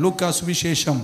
லூக்காஸ் விசேஷம்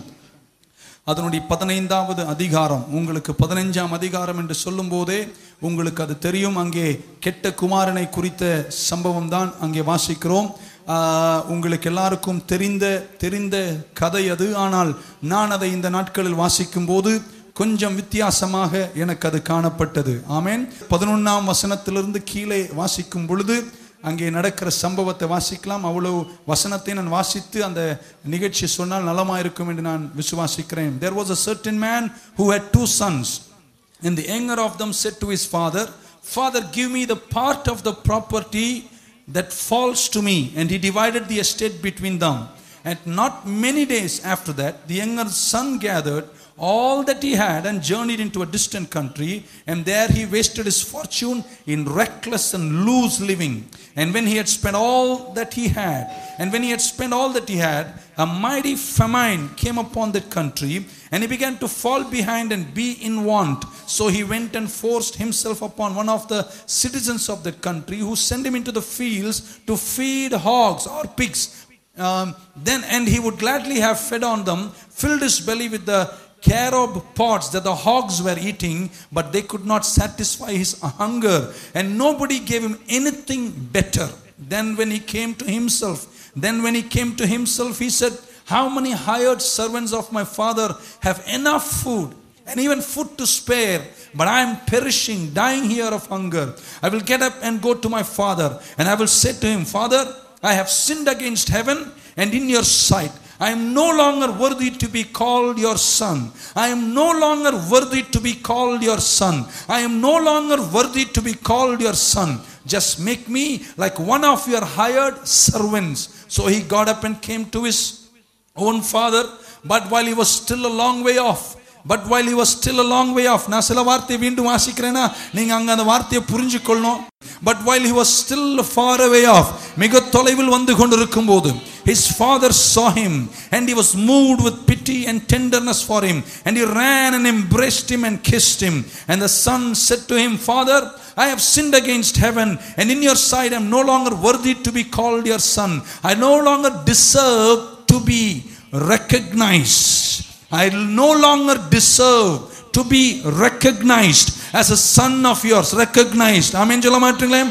அதனுடைய பதினைந்தாவது அதிகாரம் உங்களுக்கு பதினைஞ்சாம் அதிகாரம் என்று சொல்லும்போதே உங்களுக்கு அது தெரியும் அங்கே கெட்ட குமாரனை குறித்த சம்பவம் தான் அங்கே வாசிக்கிறோம் ஆஹ், உங்களுக்கு எல்லாருக்கும் தெரிந்த தெரிந்த கதை அது ஆனால் நான் அதை இந்த நாட்களில் வாசிக்கும் போது கொஞ்சம் வித்தியாசமாக எனக்கு அது காணப்பட்டது ஆமென் பதினொன்னாம் வசனத்திலிருந்து கீழே வாசிக்கும் பொழுது அங்கே நடக்கிற சம்பவத்தை வாசிக்கலாம் அவ்வளவு வசனத்தை நான் வாசித்து அந்த நிகழ்ச்சி சொன்னால் நலமா இருக்கும் என்று நான் விசுவாசிக்கிறேன் there was a certain man who had two sons and the younger of them said to his father father give me the part of the property that falls to me and he divided the estate between them and not many days after that the younger son gathered all that he had and journeyed into a distant country and there he wasted his fortune in reckless and loose living and when he had spent all that he had and when he had spent all that he had a mighty famine came upon that country and he began to fall behind and be in want so he went and forced himself upon one of the citizens of that country who sent him into the fields to feed hogs or pigs um, then and he would gladly have fed on them filled his belly with the carob pods that the hogs were eating but they could not satisfy his hunger and nobody gave him anything better then when he came to himself then when he came to himself he said how many hired servants of my father have enough food and even food to spare but i am perishing dying here of hunger i will get up and go to my father and i will say to him father I have sinned against heaven and in your sight. I am no longer worthy to be called your son. I am no longer worthy to be called your son. I am no longer worthy to be called your son. Just make me like one of your hired servants. So he got up and came to his own father. But while he was still a long way off, but while he was still a long way off நான் சில வார்த்தையை மீண்டும் வாசிக்கிறேன்னா நீங்க அங்க அந்த வார்த்தையை புரிஞ்சுக்கொள்ளணும் but while he was still far away off மிக தொலைவில் வந்து கொண்டிருக்கும் போது his father saw him and he was moved with pity and tenderness for him and he ran and embraced him and kissed him and the son said to him father I have sinned against heaven and in your sight I am no longer worthy to be called your son I no longer deserve to be recognized I no longer deserve to be recognized as a son of yours. Recognized. Amen. சொல்ல மாட்டீங்களே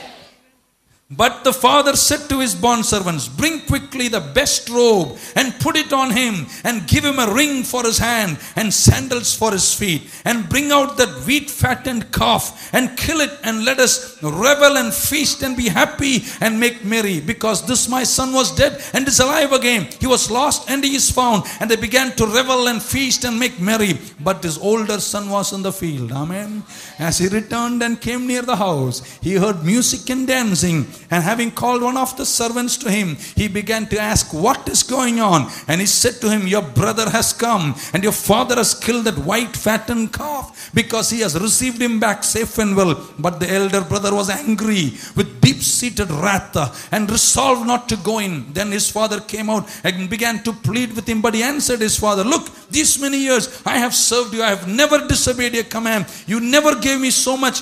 But the father said to his bondservants, Bring quickly the best robe and put it on him, and give him a ring for his hand and sandals for his feet. And bring out that wheat fattened calf and kill it, and let us revel and feast and be happy and make merry. Because this my son was dead and is alive again. He was lost and he is found. And they began to revel and feast and make merry. But his older son was in the field. Amen. As he returned and came near the house, he heard music and dancing. And having called one of the servants to him, he began to ask, What is going on? And he said to him, Your brother has come, and your father has killed that white fattened calf, because he has received him back safe and well. But the elder brother was angry with deep seated wrath and resolved not to go in. Then his father came out and began to plead with him. But he answered his father, Look, these many years I have served you, I have never disobeyed your command. You never gave me so much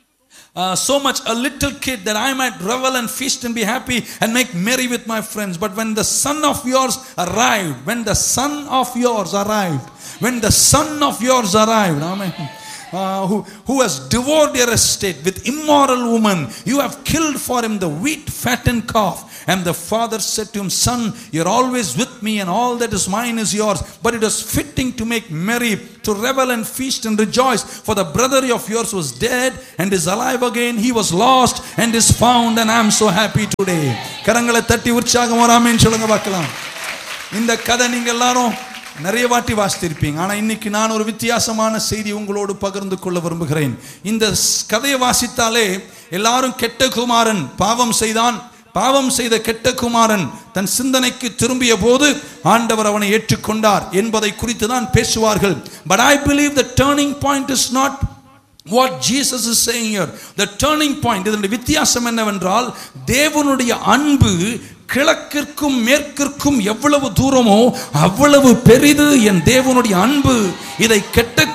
uh, so much a little kid that I might revel and feast and be happy and make merry with my friends. But when the son of yours arrived, when the son of yours arrived, when the son of yours arrived, amen. Uh, who, who has devoured your estate with immoral woman, you have killed for him the wheat fattened calf. And the father said to him, Son, you're always with me, and all that is mine is yours. But it was fitting to make merry, to revel and feast and rejoice. For the brother of yours was dead and is alive again. He was lost and is found, and I'm so happy today. கரங்களை தட்டி உற்சாகம் வராமேன்னு சொல்லுங்க பார்க்கலாம் இந்த கதை நீங்க எல்லாரும் நிறைய வாட்டி வாசித்திருப்பீங்க ஆனா இன்னைக்கு நான் ஒரு வித்தியாசமான செய்தி உங்களோடு பகிர்ந்து கொள்ள விரும்புகிறேன் இந்த ஸ்- கதையை வாசித்தாலே எல்லாரும் கெட்ட குமாரன் பாவம் செய்தான் பாவம் செய்த கெட்ட குமாரன் தன் சிந்தனைக்கு திரும்பிய போது ஆண்டவர் அவனை ஏற்றுக்கொண்டார் என்பதை குறித்து தான் பேசுவார்கள் but I believe the turning point is not what Jesus is saying here the turning point இதனுடைய வித்தியாசம் என்னவென்றால் தேவனுடைய அன்பு கிழக்கிற்கும் மேற்கிற்கும் எவ்வளவு தூரமோ அவ்வளவு பெரிது என் தேவனுடைய அன்பு இதை கெட்ட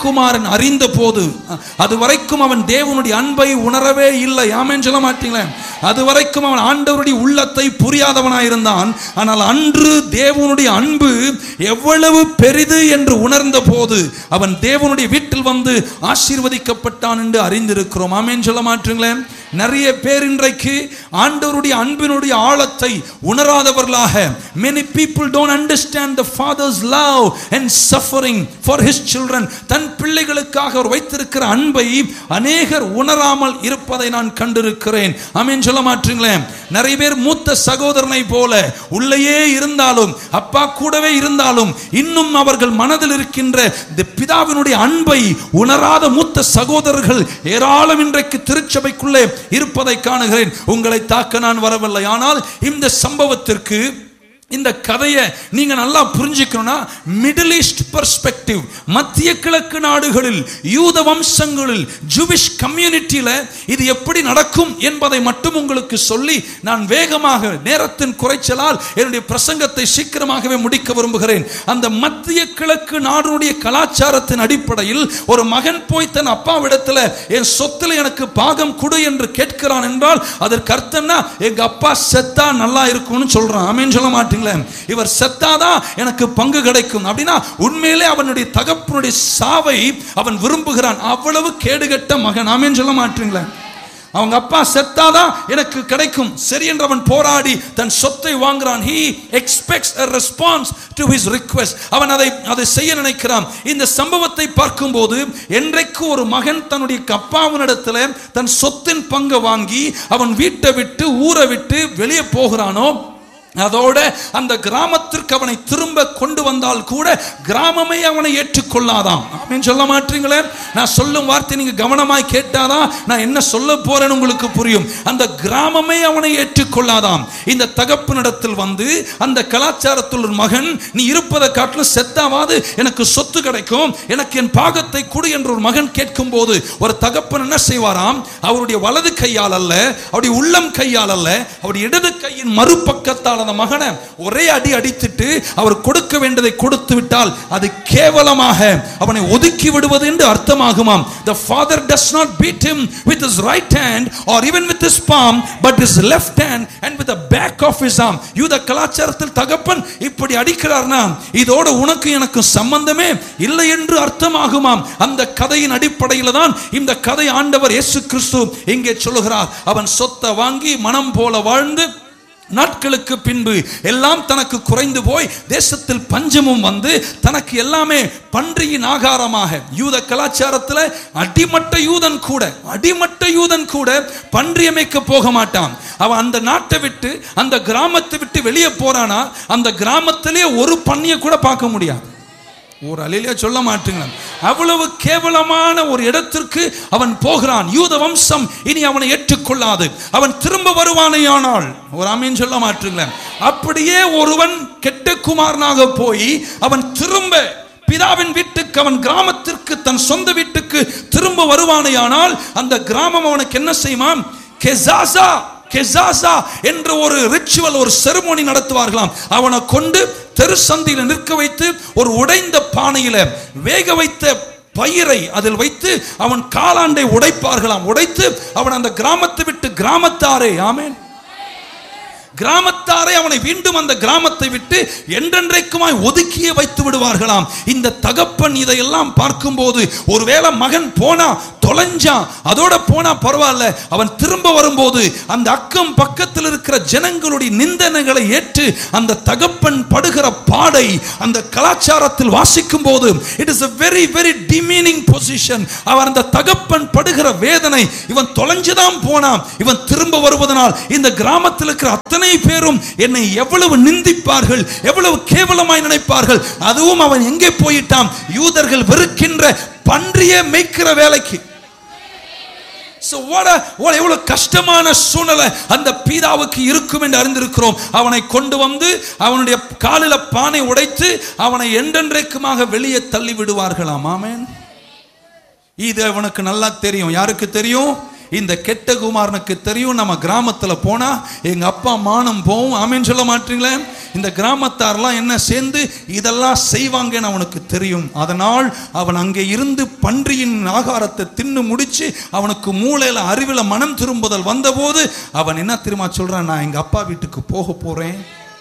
கெட்டகுமாரன் அறிந்த போது அது வரைக்கும் அவன் தேவனுடைய அன்பை உணரவே இல்லை ஆமென் சொல்ல மாட்டீங்களே அது வரைக்கும் அவன் ஆண்டவருடைய உள்ளத்தை புரியாதவனாயிருந்தான் ஆனால் அன்று தேவனுடைய அன்பு எவ்வளவு பெரிது என்று உணர்ந்த போது அவன் தேவனுடைய வீட்டில் வந்து ஆசீர்வதிக்கப்பட்டான் என்று அறிந்திருக்கிறோம் ஆமென் சொல்ல மாட்டீங்களேன் நிறைய பேர் இன்றைக்கு ஆண்டவருடைய அன்பினுடைய ஆழத்தை உணராதவர்களாக many people don't understand the father's love and suffering for his children தன் பிள்ளைகளுக்காக அவர் வைத்திருக்கிற அன்பை அநேகர் உணராமல் இருப்பதை நான் கண்டிருக்கிறேன் ஆமென் சொல்ல மாட்டீங்களேன் நிறைய பேர் மூத்த சகோதரனை போல உள்ளேயே இருந்தாலும் அப்பா கூடவே இருந்தாலும் இன்னும் அவர்கள் மனதில் இருக்கின்ற இந்த பிதாவினுடைய அன்பை உணராத மூத்த சகோதரர்கள் ஏராளம் இன்றைக்கு திருச்சபைக்குள்ளே இருப்பதை காணுகிறேன் உங்களை தாக்க நான் வரவில்லை ஆனால் இந்த சம்பவத்திற்கு இந்த கதையை நீங்க நல்லா புரிஞ்சுக்கணும்னா மிடில் ஈஸ்ட் பெர்ஸ்பெக்டிவ் மத்திய கிழக்கு நாடுகளில் யூத வம்சங்களில் ஜூவிஷ் கம்யூனிட்டியில இது எப்படி நடக்கும் என்பதை மட்டும் உங்களுக்கு சொல்லி நான் வேகமாக நேரத்தின் குறைச்சலால் என்னுடைய பிரசங்கத்தை சீக்கிரமாகவே முடிக்க விரும்புகிறேன் அந்த மத்திய கிழக்கு நாடுடைய கலாச்சாரத்தின் அடிப்படையில் ஒரு மகன் போய் தன் அப்பாவிடத்துல என் சொத்துல எனக்கு பாகம் கொடு என்று கேட்கிறான் என்றால் அதற்கு அர்த்தம்னா எங்க அப்பா செத்தா நல்லா இருக்கும்னு சொல்றான் ஆமென் சொல்ல மாட்டீங்களே இவர் செத்தாதான் எனக்கு பங்கு கிடைக்கும் அப்படின்னா உண்மையிலே அவனுடைய தகப்பனுடைய சாவை அவன் விரும்புகிறான் அவ்வளவு கேடுகட்ட மகன் ஆமென் சொல்ல மாட்டீங்களே அவங்க அப்பா செத்தாதான் எனக்கு கிடைக்கும் சரி என்று அவன் போராடி தன் சொத்தை வாங்குறான் he expects a response to his request அவன் அதை அதை செய்ய நினைக்கிறான் இந்த சம்பவத்தை பார்க்கும்போது என்றைக்கு ஒரு மகன் தன்னுடைய அப்பாவினிடத்துல தன் சொத்தின் பங்கை வாங்கி அவன் வீட்டை விட்டு ஊரை விட்டு வெளியே போகிறானோ அதோட அந்த கிராமத்திற்கு அவனை திரும்ப கொண்டு வந்தால் கூட கிராமமே அவனை ஏற்றுக்கொள்ளாதாம் அப்படின்னு சொல்ல மாட்டீங்களே நான் சொல்லும் வார்த்தை நீங்க கவனமாய் கேட்டாதான் நான் என்ன சொல்ல போறேன்னு உங்களுக்கு புரியும் அந்த கிராமமே அவனை ஏற்றுக்கொள்ளாதாம் இந்த தகப்பனிடத்தில் வந்து அந்த கலாச்சாரத்தில் ஒரு மகன் நீ இருப்பதை காட்டிலும் செத்தாவாது எனக்கு சொத்து கிடைக்கும் எனக்கு என் பாகத்தை கொடு என்று ஒரு மகன் கேட்கும் போது ஒரு தகப்பன் என்ன செய்வாராம் அவருடைய வலது கையால் அல்ல அவருடைய உள்ளம் கையால் அல்ல அவருடைய இடது கையின் மறுபக்கத்தால் அந்த மகனை ஒரே அடி அடித்துட்டு அவர் கொடுக்க வேண்டியதை கொடுத்து விட்டால் அது கேவலமாக அவனை ஒதுக்கி விடுவது என்று அர்த்தமாகுமாம் the father does not beat him with his right hand or even with his palm but his left hand and with the back of his arm யூத கலாச்சாரத்தில் தகப்பன் இப்படி அடிக்கிறார்னா இதோட உனக்கு எனக்கு சம்பந்தமே இல்லை என்று அர்த்தமாகுமாம் அந்த கதையின் அடிப்படையில் தான் இந்த கதை ஆண்டவர் இயேசு கிறிஸ்து இங்கே சொல்லுகிறார் அவன் சொத்தை வாங்கி மனம் போல வாழ்ந்து நாட்களுக்கு பின்பு எல்லாம் தனக்கு குறைந்து போய் தேசத்தில் பஞ்சமும் வந்து தனக்கு எல்லாமே பன்றியின் ஆகாரமாக யூத கலாச்சாரத்தில் அடிமட்ட யூதன் கூட அடிமட்ட யூதன் கூட பன்றியை மேய்க்க போக மாட்டான் அவன் அந்த நாட்டை விட்டு அந்த கிராமத்தை விட்டு வெளியே போறானா அந்த கிராமத்திலே ஒரு பண்ணியை கூட பார்க்க முடியாது ஒரு அலையிலே சொல்ல மாட்டீங்களா அவ்வளவு கேவலமான ஒரு இடத்திற்கு அவன் போகிறான் யூத வம்சம் இனி அவனை ஏற்றுக்கொள்ளாது அவன் திரும்ப வருவானேயானால் ஒரு அமீன் சொல்ல மாட்டீங்களா அப்படியே ஒருவன் கெட்ட குமாரனாக போய் அவன் திரும்ப பிதாவின் வீட்டுக்கு அவன் கிராமத்திற்கு தன் சொந்த வீட்டுக்கு திரும்ப வருவானேயானால் அந்த கிராமம் அவனுக்கு என்ன செய்வான் கெசாசா கெசாசா என்ற ஒரு ரிச்சுவல் ஒரு செருமோனி நடத்துவார்களாம் அவனை கொண்டு தெரு சந்தியில் நிற்க வைத்து ஒரு உடைந்த பானையில வேக வைத்த பயிரை அதில் வைத்து அவன் காலாண்டை உடைப்பார்களாம் உடைத்து அவன் அந்த கிராமத்தை விட்டு கிராமத்தாரே ஆமேன் கிராமத்தாரை அவனை மீண்டும் அந்த கிராமத்தை விட்டு என்றென்றைக்குமாய் ஒதுக்கியே வைத்து விடுவார்களாம் இந்த தகப்பன் இதையெல்லாம் பார்க்கும்போது ஒருவேளை மகன் போனா தொலைஞ்சான் அதோட போனா பரவாயில்ல அவன் திரும்ப வரும்போது அந்த அக்கம் பக்கத்தில் இருக்கிற ஜனங்களுடைய நிந்தனைகளை ஏற்று அந்த தகப்பன் படுகிற பாடை அந்த கலாச்சாரத்தில் வாசிக்கும் போது it is a very very demeaning position அவன் அந்த தகப்பன் படுகிற வேதனை இவன் தொலைஞ்சுதான் போனான் இவன் திரும்ப வருவதனால் இந்த கிராமத்தில் இருக்கிற அத்தனை பேரும் என்னை எவ்வளவு நிந்திப்பார்கள் எவ்வளவு கேவலமாய் நினைப்பார்கள் அதுவும் அவன் எங்கே போயிட்டான் யூதர்கள் வெறுக்கின்ற பன்றிய மேய்க்கிற வேலைக்கு So what a what எவ்வளவு கஷ்டமான சூழ்நிலை அந்த பீதாவுக்கு இருக்கும் என்று அறிந்திருக்கிறோம் அவனை கொண்டு வந்து அவனுடைய காலில பானை உடைத்து அவனை என்றென்றைக்குமாக வெளியே தள்ளி விடுவார்களாம் ஆமென் இது அவனுக்கு நல்லா தெரியும் யாருக்கு தெரியும் இந்த கெட்ட குமாரனுக்கு தெரியும் நம்ம கிராமத்துல போனா எங்க அப்பா மானம் போகும் ஆமேன்னு சொல்ல மாட்டீங்களே இந்த கிராமத்தாரெல்லாம் என்ன சேர்ந்து இதெல்லாம் செய்வாங்கன்னு அவனுக்கு தெரியும் அதனால் அவன் அங்கே இருந்து பன்றியின் ஆகாரத்தை தின்னு முடிச்சு அவனுக்கு மூளையில அறிவில் மனம் திரும்புதல் வந்தபோது அவன் என்ன தெரியுமா சொல்றான் நான் எங்க அப்பா வீட்டுக்கு போக போறேன்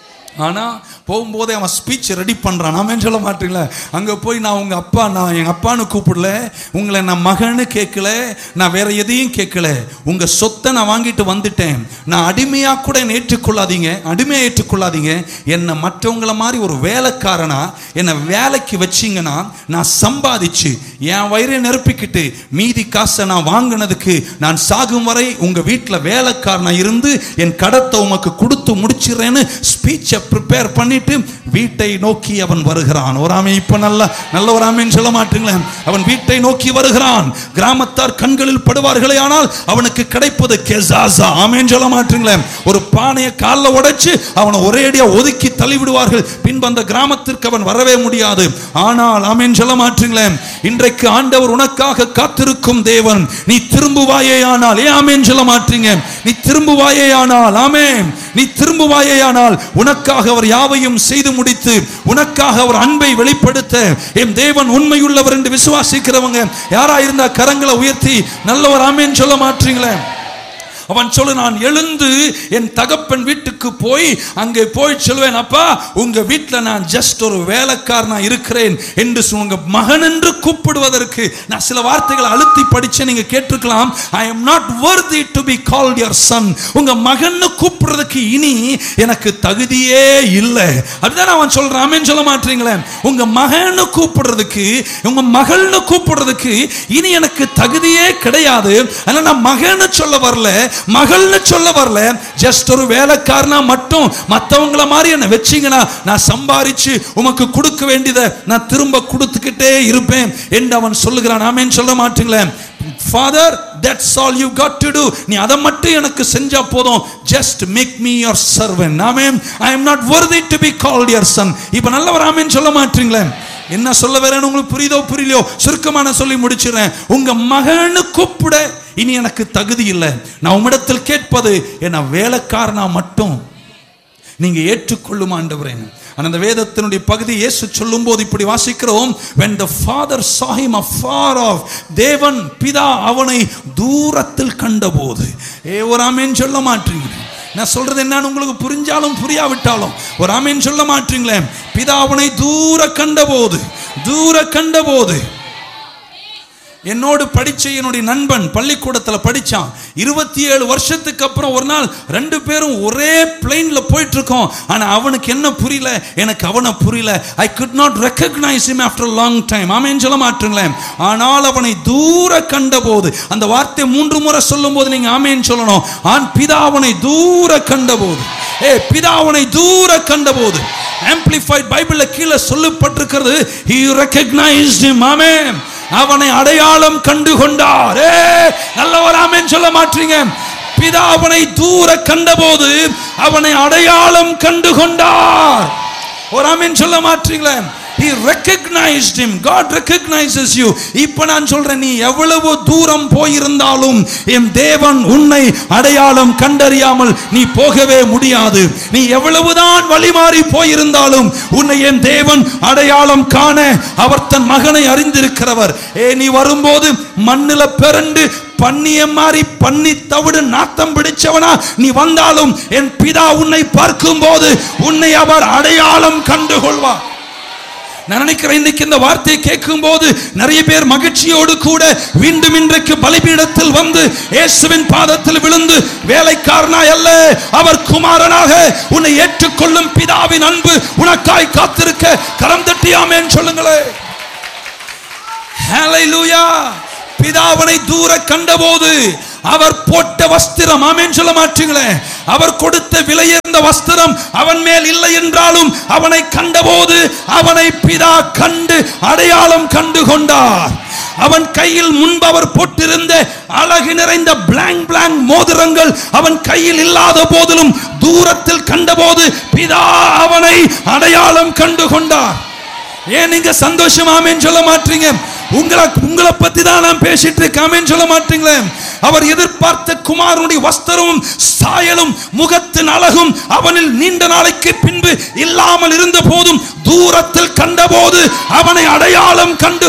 ஆனா போகும்போதே அவன் ஸ்பீச் ரெடி பண்றான் நாம சொல்ல மாட்டீங்களா அங்க போய் நான் உங்க அப்பா நான் எங்க அப்பான்னு கூப்பிடல உங்களை நான் மகன்னு கேட்கல நான் வேற எதையும் கேட்கல உங்க சொத்தை நான் வாங்கிட்டு வந்துட்டேன் நான் அடிமையா கூட என்னை ஏற்றுக்கொள்ளாதீங்க அடிமையா ஏற்றுக்கொள்ளாதீங்க என்னை மற்றவங்கள மாதிரி ஒரு வேலைக்காரனா என்னை வேலைக்கு வச்சீங்கன்னா நான் சம்பாதிச்சு என் வயிறை நிரப்பிக்கிட்டு மீதி காசை நான் வாங்கினதுக்கு நான் சாகும் வரை உங்க வீட்டில் வேலைக்காரனா இருந்து என் கடத்தை உமக்கு கொடுத்து முடிச்சிடுறேன்னு ஸ்பீச்சை ப்ரிப்பேர் பண்ணிட்டு வீட்டை நோக்கி அவன் வருகிறான் ஒரு ஆமை இப்ப நல்ல நல்ல ஒரு ஆமைன்னு சொல்ல மாட்டீங்களே அவன் வீட்டை நோக்கி வருகிறான் கிராமத்தார் கண்களில் படுவார்களே ஆனால் அவனுக்கு கிடைப்பது கெசாசா ஆமேன்னு சொல்ல மாட்டீங்களே ஒரு பானையை காலில் உடைச்சு அவனை ஒரேடியா ஒதுக்கி தள்ளிவிடுவார்கள் பின்பு அந்த கிராமத்திற்கு அவன் வரவே முடியாது ஆனால் ஆமேன்னு சொல்ல மாட்டீங்களே இன்றைக்கு ஆண்டவர் உனக்காக காத்திருக்கும் தேவன் நீ திரும்புவாயே ஆனால் ஏன் ஆமேன்னு சொல்ல மாட்டீங்க நீ திரும்புவாயே ஆனால் ஆமேன் நீ திரும்புவாயே ஆனால் உனக்காக அவர் யாவையும் செய்து முடித்து உனக்காக அவர் அன்பை வெளிப்படுத்த என் தேவன் உண்மையுள்ளவர் என்று விசுவாசிக்கிறவங்க யாரா இருந்தா கரங்களை உயர்த்தி நல்லவர் ஆமேன்னு சொல்ல மாட்டீங்களே அவன் சொல்லு நான் எழுந்து என் தகப்பன் வீட்டுக்கு போய் அங்கே போய் சொல்வேன் அப்பா உங்க வீட்டில் நான் ஜஸ்ட் ஒரு வேலைக்காரனா இருக்கிறேன் என்று சொ- உங்க மகன் என்று கூப்பிடுவதற்கு நான் சில வார்த்தைகளை அழுத்தி படிச்சேன் நீங்க கேட்டிருக்கலாம் I am not worthy to be called your son உங்க மகன்னு கூப்பிடுறதுக்கு இனி எனக்கு தகுதியே இல்லை அதுதான் அவன் சொல்றான் ஆமென் சொல்ல மாட்டீங்களே உங்க மகன்னு கூப்பிடுறதுக்கு உங்க மகள்னு கூப்பிடுறதுக்கு இனி எனக்கு தகுதியே கிடையாது அதனால நான் மகன்னு சொல்ல வரல மகள்னு சொல்ல வரல ஜஸ்ட் ஒரு வேலைக்காரனா மட்டும் மத்தவங்கள மாதிரி என்ன வச்சீங்கன்னா நான் சம்பாரிச்சு உமக்கு கொடுக்க வேண்டியதை நான் திரும்ப கொடுத்துக்கிட்டே இருப்பேன் என்று அவன் சொல்லுகிறான் ஆமென் சொல்ல மாட்டீங்களே father that's all you got to do do அதை மட்டும் எனக்கு செஞ்சா போதும் just make me your servant ஆமென் I am not worthy to be called your son இப்போ நல்லவர் ஆமென் சொல்ல மாட்டீங்களே என்ன சொல்ல வரேன்னு உங்களுக்கு புரியுதோ புரியலையோ சுருக்கமா நான் சொல்லி முடிச்சிடுறேன் உங்க மகன்னு கூப்பிட இனி எனக்கு தகுதி இல்லை நான் உம்மிடத்தில் கேட்பது என்ன வேலைக்காரனா மட்டும் நீங்க ஏற்றுக்கொள்ளும் ஆண்டவரே ஆனா அந்த வேதத்தினுடைய பகுதி இயேசு சொல்லும்போது இப்படி வாசிக்கிறோம் when the father saw him afar off தேவன் பிதா அவனை தூரத்தில் கண்டபோது ஏ ஒரு ஆமேன் சொல்ல மாட்டீங்க நான் சொல்றது என்னன்னு உங்களுக்கு புரிஞ்சாலும் புரியாவிட்டாலும் ஒரு ஆமேன் சொல்ல மாட்டீங்களே பிதா அவனை தூர கண்டபோது தூர கண்டபோது என்னோடு படிச்ச என்னுடைய நண்பன் பள்ளிக்கூடத்தில் படிச்சான் இருபத்தி ஏழு வருஷத்துக்கு அப்புறம் ஒரு நாள் ரெண்டு பேரும் ஒரே பிளெயின்ல போயிட்டு இருக்கோம் ஆனா அவனுக்கு என்ன புரியல எனக்கு அவனை புரியல I could not recognise him after long time ஆமேன்னு சொல்ல மாட்டீங்களேன் ஆனால் அவனை தூர கண்டபோது அந்த வார்த்தை மூன்று முறை சொல்லும்போது நீங்க ஆமேன்னு சொல்லணும் ஆண் பிதா அவனை தூர கண்டபோது ஏ பிதா அவனை தூர கண்டபோது ஆம்பிளிஃபைட் பைபிள்ல கீழே சொல்லப்பட்டிருக்கிறது he recognized him ஆமென் அவனை அடையாளம் கண்டு கொண்டார் ஏ, நல்லவர் ஆமென் சொல்ல மாட்டீங்க பிதா அவனை தூர கண்டபோது அவனை அடையாளம் கண்டு கொண்டார் ஒரு ஆமென் சொல்ல மாட்டீங்களே he recognized him god recognizes you இப்ப நான் சொல்றேன் நீ எவ்வளவு தூரம் போயிருந்தாலும் என் தேவன் உன்னை அடையாளம் கண்டறியாமல் நீ போகவே முடியாது நீ எவ்வளவுதான் வழிமாறி போயிருந்தாலும் உன்னை என் தேவன் அடையாளம் காண அவர் தன் மகனை அறிந்திருக்கிறவர் ஏ நீ வரும்போது மண்ணில பிறண்டு பண்ணிய மாதிரி பண்ணி தவிடு நாத்தம் பிடிச்சவனா நீ வந்தாலும் என் பிதா உன்னை பார்க்கும்போது உன்னை அவர் அடையாளம் கண்டு கொள்வார் நான் நினைக்கிறேன் இன்னைக்கு இந்த வார்த்தையை கேட்கும் போது நிறைய பேர் மகிழ்ச்சியோடு கூட மீண்டும் இன்றைக்கு பலிபீடத்தில் வந்து இயேசுவின் பாதத்தில் விழுந்து வேலைக்காரனாய் அல்ல அவர் குமாரனாக உன்னை ஏற்றுக்கொள்ளும் பிதாவின் அன்பு உனக்காய் காத்திருக்க கரம் தட்டியாமேன்னு சொல்லுங்களேன் ஹalleluya பிதாவனை தூர கண்டபோது அவர் போட்ட வஸ்திரம் ஆமென் சொல்ல மாட்டீங்களே அவர் கொடுத்த விலையுயர்ந்த வஸ்திரம் அவன் மேல் இல்லை என்றாலும் அவனை கண்டபோது அவனை பிதா கண்டு அடையாளம் கண்டு கொண்டார் அவன் கையில் முன்பு அவர் போட்டிருந்த அழகு நிறைந்த பிளாங் பிளாங் மோதிரங்கள் அவன் கையில் இல்லாத போதிலும் தூரத்தில் கண்டபோது பிதா அவனை அடையாளம் கண்டு கொண்டார் ஏன் நீங்க சந்தோஷமாமேன்னு சொல்ல மாட்டீங்க உங்களை உங்களை பத்தி தான் நான் பேசிட்டு இருக்காமேன்னு சொல்ல மாட்டீங்களே அவர் எதிர்பார்த்த குமாரனுடைய வஸ்திரமும் சாயலும் முகத்தின் அழகும் அவனில் நீண்ட நாளைக்கு பின்பு இல்லாமல் இருந்த போதும் தூரத்தில் கண்டபோது அவனை அடையாளம் கண்டு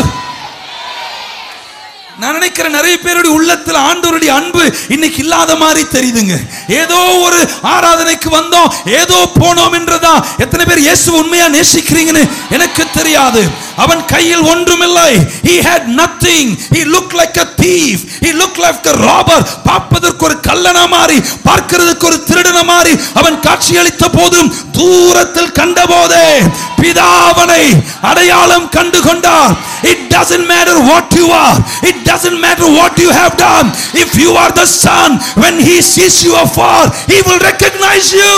நான் நினைக்கிறேன் நிறைய பேருடைய உள்ளத்துல ஆண்டவருடைய அன்பு இன்னைக்கு இல்லாத மாதிரி தெரியுதுங்க ஏதோ ஒரு ஆராதனைக்கு வந்தோம் ஏதோ போனோம் என்றதா எத்தனை பேர் இயேசு உண்மையா நேசிக்கிறீங்கன்னு எனக்கு தெரியாது அவன் கையில் ஒன்றுமில்லை he had nothing he looked like a thief he looked like a robber பார்ப்பதற்கு ஒரு கள்ளன மாதிரி பார்க்கிறதுக்கு ஒரு திருடன மாதிரி அவன் காட்சியளித்த போதும் தூரத்தில் கண்டபோதே பிதாவனை அடையாளம் கண்டு கொண்டார் it doesn't matter what you are it doesn't matter what you have done if you are the son when he sees you afar he will recognize you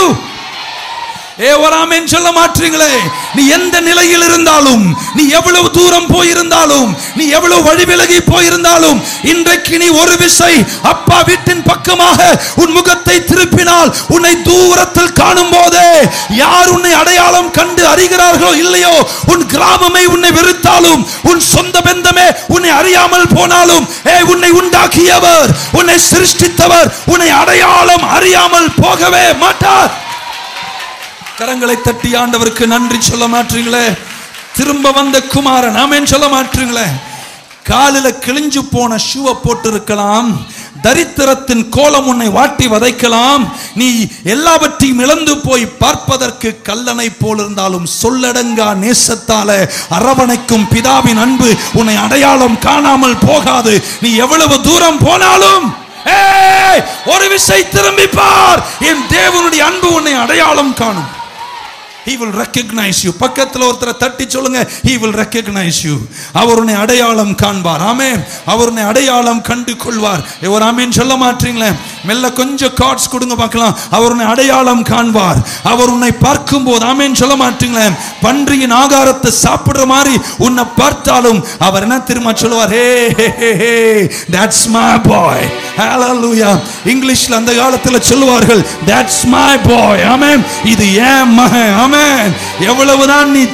ஏ ஒரு ஆமென் சொல்ல மாட்டீங்களே நீ எந்த நிலையில் இருந்தாலும் நீ எவ்வளவு தூரம் போயிருந்தாலும் நீ எவ்வளவு வழி விலகி போயிருந்தாலும் இன்றைக்கு நீ ஒரு விசை அப்பா வீட்டின் பக்கமாக உன் முகத்தை திருப்பினால் உன்னை தூரத்தில் காணும் போதே யார் உன்னை அடையாளம் கண்டு அறிகிறார்களோ இல்லையோ உன் கிராமமே உன்னை வெறுத்தாலும் உன் சொந்த பந்தமே உன்னை அறியாமல் போனாலும் ஏ உன்னை உண்டாக்கியவர் உன்னை சிருஷ்டித்தவர் உன்னை அடையாளம் அறியாமல் போகவே மாட்டார் கரங்களை தட்டி ஆண்டவருக்கு நன்றி சொல்ல மாட்டீங்களே திரும்ப வந்த குமாரன் ஆமென் சொல்ல மாட்டீங்களே காலில கிழிஞ்சு போன ஷூவை போட்டு இருக்கலாம் தரித்திரத்தின் கோலம் உன்னை வாட்டி வதைக்கலாம் நீ எல்லாவற்றையும் இழந்து போய் பார்ப்பதற்கு கல்லனை போல் இருந்தாலும் சொல்லடங்கா நேசத்தால அரவணைக்கும் பிதாவின் அன்பு உன்னை அடையாளம் காணாமல் போகாது நீ எவ்வளவு தூரம் போனாலும் ஏய், ஒரு விசை திரும்பி பார் என் தேவனுடைய அன்பு உன்னை அடையாளம் காணும் he will recognize you பக்கத்துல ஒருத்தரை தட்டி சொல்லுங்க he will recognize you அவர் உன்னை அடையாளம் காண்பார் ஆமென் அவர் உன்னை அடையாளம் கண்டு கொள்வார் ஒரு ஆமென் சொல்ல மாட்டீங்களே மெல்ல கொஞ்சம் கார்ட்ஸ் கொடுங்க பார்க்கலாம் அவர் உன்னை அடையாளம் காண்பார் அவர் உன்னை பார்க்கும்போது ஆமென் சொல்ல மாட்டீங்களே பன்றியின் ஆகாரத்தை சாப்பிடுற மாதிரி உன்னை பார்த்தாலும் அவர் என்ன திரும்ப சொல்லுவார் ஹே ஹே ஹே that's my boy hallelujah இங்கிலீஷ்ல அந்த காலத்துல சொல்லுவார்கள் that's my boy ஆமென் இது ஏன் மகன் ஆமென் எவ்வளவுதான் நீ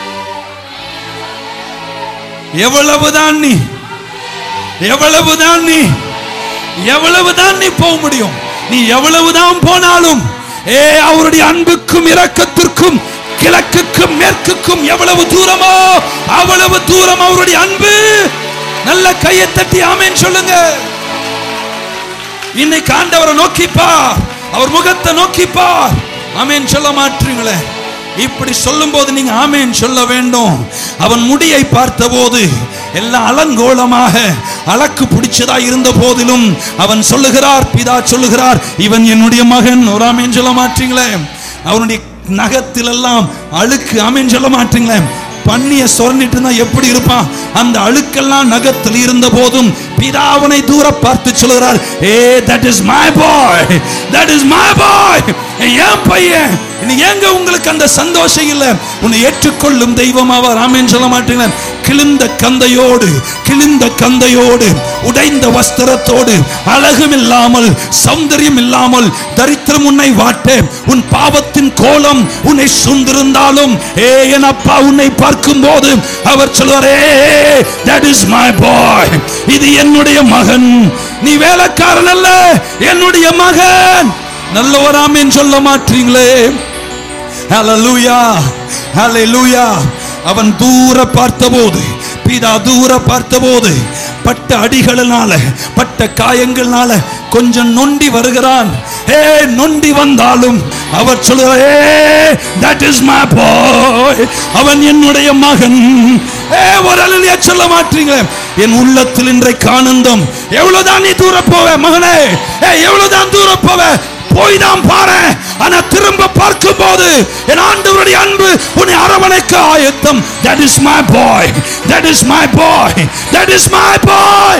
எவ்வளவுதான் நீ எவ்வளவுதான் நீ எவ்வளவுதான் நீ போக முடியும் நீ எவ்வளவுதான் போனாலும் ஏ அவருடைய அன்புக்கும் இரக்கத்திற்கும் கிழக்குக்கும் மேற்குக்கும் எவ்வளவு தூரமோ அவ்வளவு தூரம் அவருடைய அன்பு நல்ல கையை தட்டி ஆமேன் சொல்லுங்க இன்னைக்கு ஆண்டவரை நோக்கிப்பார் அவர் முகத்தை நோக்கிப்பார் ஆமேன் சொல்ல மாட்டீங்களே இப்படி சொல்லும்போது நீங்க ஆமேன் சொல்ல வேண்டும் அவன் முடியை பார்த்தபோது எல்லாம் அலங்கோலமாக அலக்கு பிடிச்சதா இருந்த போதிலும் அவன் சொல்லுகிறார் பிதா சொல்லுகிறார் இவன் என்னுடைய மகன் ஒரு ஆமேன் சொல்ல மாட்டீங்களே அவனுடைய நகத்திலெல்லாம் அழுக்கு ஆமேன் சொல்ல மாட்டீங்களே பண்ணிய சொரணிட்டு இருந்தா எப்படி இருப்பான் அந்த அழுக்கெல்லாம் நகத்தில் இருந்த போதும் பிதாவனை தூர பார்த்து சொல்கிறார் ஏ that is my boy that is my boy ஏன் பையன் இன்னைக்கு ஏங்க உங்களுக்கு அந்த சந்தோஷம் இல்ல உன்னை ஏற்றுக்கொள்ளும் தெய்வம் அவர் ஆமென் சொல்ல மாட்டீங்களா கிழிந்த கந்தையோடு கிழிந்த கந்தையோடு உடைந்த வஸ்திரத்தோடு அழகும் இல்லாமல் சௌந்தரியம் இல்லாமல் தரித்திரம் உன்னை வாட்ட உன் பாவத்தின் கோலம் உன்னை சுந்திருந்தாலும் ஏ என் அப்பா உன்னை பார்க்கும் போது அவர் சொல்வாரே தட் இஸ் மை பாய் இது என்னுடைய மகன் நீ வேலைக்காரன் அல்ல என்னுடைய மகன் நல்லவராமேன் சொல்ல மாட்டீங்களே ஹalleluya ஹalleluya அவன் தூர பார்த்தபோது பிதா தூர பார்த்தபோது பட்ட அடிகளினால பட்ட காயங்கள்னால கொஞ்சம் நொண்டி வருகிறான் ஏ நொண்டி வந்தாலும் அவர் சொல்லுவார் ஏ தட் இஸ் மை பாய் அவன் என்னுடைய மகன் ஏ ஒரு அலையா சொல்ல மாட்டீங்க என் உள்ளத்தில் இன்றைக்கு ஆனந்தம் எவ்வளவுதான் நீ தூர போவ மகனே ஏ எவ்வளவுதான் தூர போவ போய் தான் பாரு ஆனா திரும்ப பார்க்கும் போது என் ஆண்டவருடைய அன்பு உன்னை அரவணைக்க ஆயத்தம் that is my boy that is my boy that is my boy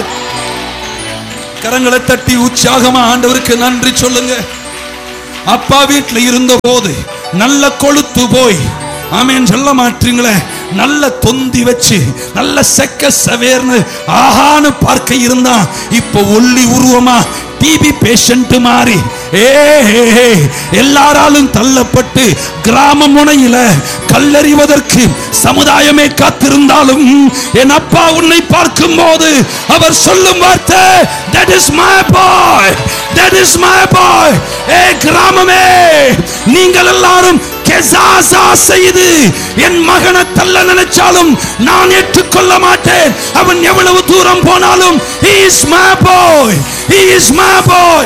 கரங்களை தட்டி உற்சாகமா ஆண்டவருக்கு நன்றி சொல்லுங்க அப்பா வீட்டில் இருந்த போது நல்ல கொழுத்து போய் ஆமேன் சொல்ல மாட்டீங்களே நல்ல தொந்தி வச்சு நல்ல செக்க சவேர்னு ஆஹான்னு பார்க்க இருந்தான் இப்போ ஒல்லி உருவமா டிபி பேஷண்ட் மாறி ஏ எல்லாராலும் தள்ளப்பட்டு கிராம முனையில கல்லறிவதற்கு சமுதாயமே காத்திருந்தாலும் என் அப்பா உன்னை பார்க்கும் போது அவர் சொல்லும் வார்த்தை that is my boy that is my boy ஏ கிராமமே நீங்கள் எல்லாரும் கெசாசா செய்து என் மகனை தள்ள நினைச்சாலும் நான் ஏற்றுக்கொள்ள மாட்டேன் அவன் எவ்வளவு தூரம் போனாலும் he is my boy he is my boy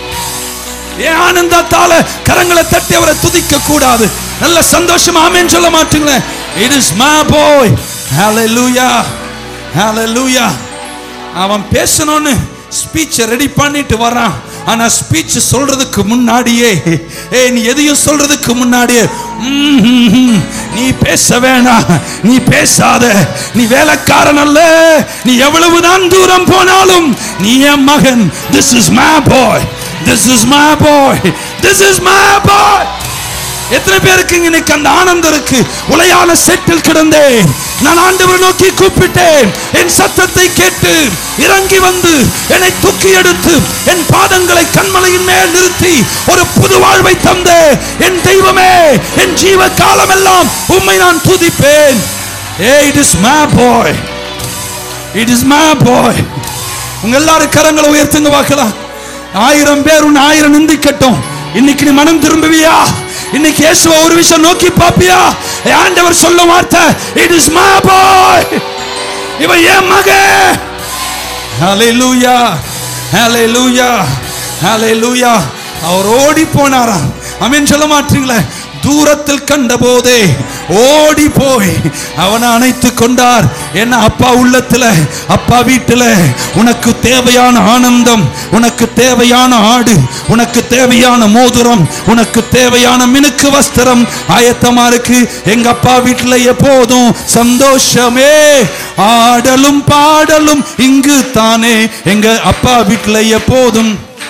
ஏன் ஆனந்தத்தால கரங்களை தட்டி அவரை துதிக்க கூடாது நல்ல சந்தோஷமா ஆமென் சொல்ல மாட்டீங்களே it is my boy hallelujah hallelujah அவன் பேசணும்னு ஸ்பீச்சை ரெடி பண்ணிட்டு வரான் ஆனா ஸ்பீச் சொல்றதுக்கு முன்னாடியே ஏய் நீ எதையும் சொல்றதுக்கு முன்னாடியே ம், ம், ம், நீ பேச வேணாம் நீ பேசாத நீ வேலைக்காரன் அல்ல நீ எவ்வளவு தான் தூரம் போனாலும் நீ என் மகன் this is my boy this is my boy this is my boy எத்தனை பேருக்கு இன்னைக்கு அந்த ஆனந்தம் இருக்கு உலையான செட்டில் கிடந்தேன் நான் ஆண்டவரை நோக்கி கூப்பிட்டேன் என் சத்தத்தை கேட்டு இறங்கி வந்து என்னை தூக்கி எடுத்து என் பாதங்களை கண்மலையின் மேல் நிறுத்தி ஒரு புது வாழ்வை தந்த என் தெய்வமே என் ஜீவ காலமெல்லாம் உம்மை நான் துதிப்பேன் ஏ it is my boy it is my boy உங்க எல்லாரும் கரங்களை உயர்த்துங்க பார்க்கலாம் ஆயிரம் பேர் உன்னை ஆயிரம் நிந்திக்கட்டும் இன்னைக்கு நீ மனம் திரும்புவியா இன்னைக்கு இயேசுவை ஒரு விஷயம் நோக்கி பாப்பியா என் ஆண்டவர் சொல்ல வார்த்தை இட் இஸ் மை பாய் இவன் என் மகன் ஹalleluya ஹalleluya ஹalleluya அவர் ஓடி போனாராம் அமீன் சொல்ல மாட்டீங்களே தூரத்தில் கண்ட போதே ஓடி போய் அவனை அணைத்து கொண்டார் என்ன அப்பா உள்ளத்துல அப்பா வீட்டுல உனக்கு தேவையான ஆனந்தம் உனக்கு தேவையான ஆடு உனக்கு தேவையான மோதிரம் உனக்கு தேவையான மினுக்கு வஸ்திரம் ஆயத்தமா இருக்கு எங்க அப்பா வீட்டுல எப்போதும் சந்தோஷமே ஆடலும் பாடலும் இங்கு தானே எங்க அப்பா வீட்டுல எப்போதும்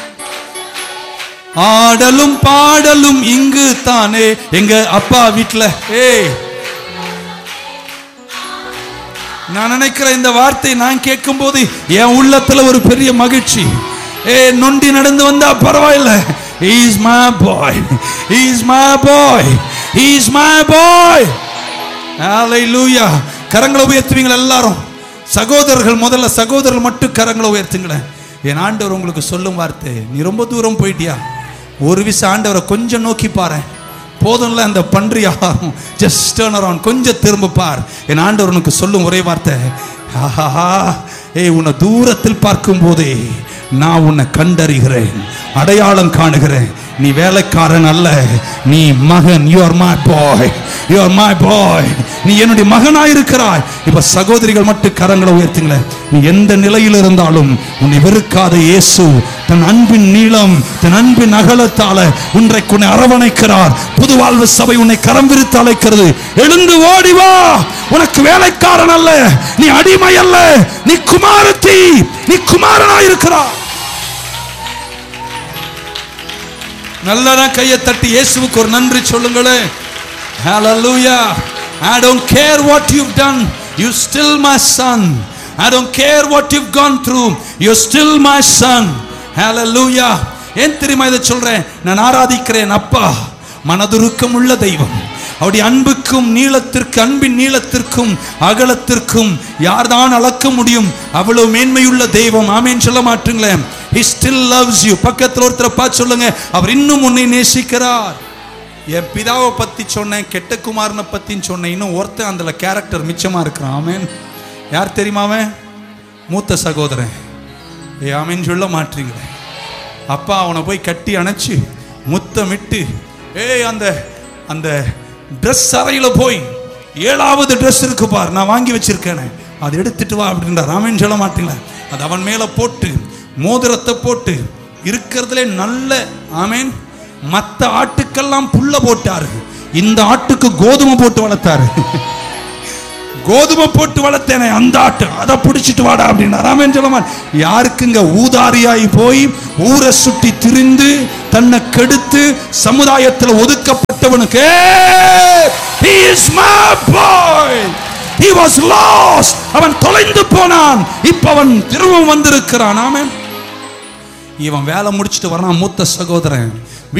ஆடலும் பாடலும் இங்கு தானே எங்க அப்பா வீட்டுல ஏய் நான் நினைக்கிறேன் இந்த வார்த்தை நான் கேட்கும் போது என் உள்ளத்துல ஒரு பெரிய மகிழ்ச்சி ஏ நொண்டி நடந்து வந்தா பரவாயில்ல is my boy is my boy is my boy ஹalleluya கரங்களை உயர்த்துவீங்களா எல்லாரும் சகோதரர்கள் முதல்ல சகோதரர்கள் மட்டும் கரங்களை உயர்த்துங்களேன் என் ஆண்டவர் உங்களுக்கு சொல்லும் வார்த்தை நீ ரொம்ப தூரம் போயிட்டியா ஒரு விஷயம் ஆண்டவரை கொஞ்சம் நோக்கி பாரு போதும்ல அந்த பன்றி ஆகாரம் ஜஸ்ட் டர்ன் அரவுண்ட் கொஞ்சம் திரும்ப பார் என் ஆண்டவர் உனக்கு சொல்லும் ஒரே வார்த்தை ஆஹா ஏய் உன்னை தூரத்தில் பார்க்கும் போதே நான் உன்னை கண்டறிகிறேன் அடையாளம் காணுகிறேன் நீ வேலைக்காரன் அல்ல நீ மகன் you are my boy you are my boy நீ என்னுடைய மகனாய் இருக்கிறாய் இப்ப சகோதரிகள் மட்டும் கரங்களை உயர்த்துங்களேன் நீ எந்த நிலையில் இருந்தாலும் உன்னை வெறுக்காத இயேசு தன் அன்பின் நீளம் தன் அன்பின் அகலத்தால உன்றைக்கு உன்னை அரவணைக்கிறார் புது வாழ்வு சபை உன்னை கரம் விரித்து அழைக்கிறது எழுந்து ஓடி வா உனக்கு வேலைக்காரன் அல்ல நீ அடிமை அல்ல நீ குமாரத்தி நீ குமாரனாய் இருக்கிறாய் நல்லதா கையை தட்டி இயேசுவுக்கு ஒரு நன்றி சொல்லுங்களேன் Hallelujah. I don't care what you've done. You're still my son. I don't care what you've gone through. You're still my son. Hallelujah. ஏன் தெரியுமா இதை சொல்றேன் நான் ஆராதிக்கிறேன் அப்பா மனதுருக்கம் உள்ள தெய்வம் அவருடைய அன்புக்கும் நீளத்திற்கு அன்பின் நீளத்திற்கும் அகலத்திற்கும் யார்தான் அளக்க முடியும் அவ்வளவு மேன்மையுள்ள தெய்வம் ஆமேன் சொல்ல மாட்டுங்களேன் he still loves you பக்கத்துல ஒருத்தரை பார்த்து சொல்லுங்க அவர் இன்னும் உன்னை நேசிக்கிறார் என் பிதாவை பத்தி சொன்னேன் கெட்ட குமாரனை பத்தின்னு சொன்னேன் இன்னும் ஒருத்தன் அதுல கேரக்டர் மிச்சமா இருக்கிறான் ஆமேன் யார் தெரியுமா அவன் மூத்த சகோதரன் ஏ ஆமேன் சொல்ல மாட்டீங்களே அப்பா அவனை போய் கட்டி அணைச்சு முத்தமிட்டு ஏய் அந்த அந்த ட்ரெஸ் அறையில போய் ஏழாவது ட்ரெஸ் இருக்கு பார் நான் வாங்கி வச்சிருக்கேனே அதை எடுத்துட்டு வா அப்படின்ற ராமன் சொல்ல மாட்டீங்களா அது அவன் மேல போட்டு மோதிரத்தை போட்டு இருக்கிறதுலே நல்ல ஆமேன் மற்ற ஆட்டுக்கெல்லாம் புல்ல போட்டாரு இந்த ஆட்டுக்கு கோதுமை போட்டு வளர்த்தாரு கோதுமை போட்டு வளர்த்தேனே அந்த ஆட்டு அதை பிடிச்சிட்டு வாடா அப்படின்னா ராமன் சொல்லமான் யாருக்குங்க ஊதாரியாய் போய் ஊரை சுட்டி திரிந்து தன்னை கெடுத்து சமுதாயத்தில் ஒதுக்கப்பட்டவனுக்கு "ஏய், he is my boy he was lost அவன் தொலைந்து போனான் இப்ப அவன் திரும்பவும் வந்திருக்கிறான் ஆமென் இவன் வேலை முடிச்சிட்டு வரான் மூத்த சகோதரன்